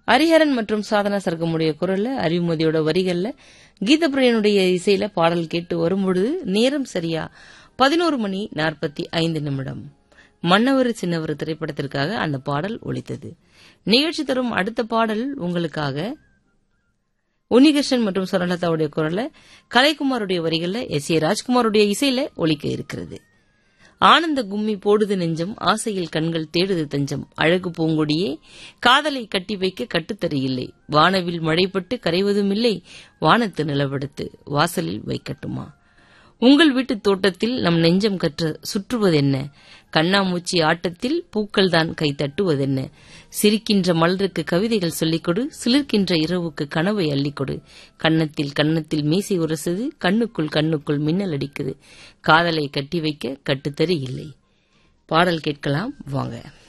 ஹரிஹரன் மற்றும் சாதனா சர்க்கமுடைய குரல்ல அறிவுமதியோட வரிகள்ல கீதப்பிரியனுடைய இசையில பாடல் கேட்டு வரும்பொழுது நேரம் சரியா பதினோரு மணி நாற்பத்தி ஐந்து நிமிடம் மன்னவர் சின்னவர் திரைப்படத்திற்காக அந்த பாடல் ஒலித்தது நிகழ்ச்சி தரும் அடுத்த பாடல் உங்களுக்காக உன்னிகிருஷ்ணன் மற்றும் சுரலதாவுடைய குரல்ல கலைக்குமாருடைய வரிகள்ல எஸ் ஏ ராஜ்குமாருடைய இசையில ஒலிக்க இருக்கிறது ஆனந்த கும்மி போடுது நெஞ்சம் ஆசையில் கண்கள் தேடுது தஞ்சம் அழகு பூங்கொடியே காதலை கட்டி வைக்க கட்டுத்தறி இல்லை வானவில் மழைப்பட்டு கரைவதும் இல்லை வானத்து நிலவெடுத்து வாசலில் வைக்கட்டுமா உங்கள் வீட்டு தோட்டத்தில் நம் நெஞ்சம் கற்ற சுற்றுவதென்ன கண்ணாமூச்சி ஆட்டத்தில் பூக்கள் தான் கை தட்டுவதென்ன சிரிக்கின்ற மலருக்கு கவிதைகள் சொல்லிக் கொடு சிலிர்க்கின்ற இரவுக்கு கனவை அள்ளிக்கொடு கன்னத்தில் கன்னத்தில் மீசை உரசுது கண்ணுக்குள் கண்ணுக்குள் மின்னல் அடிக்குது காதலை கட்டி வைக்க கட்டுத்தறி இல்லை பாடல் கேட்கலாம் வாங்க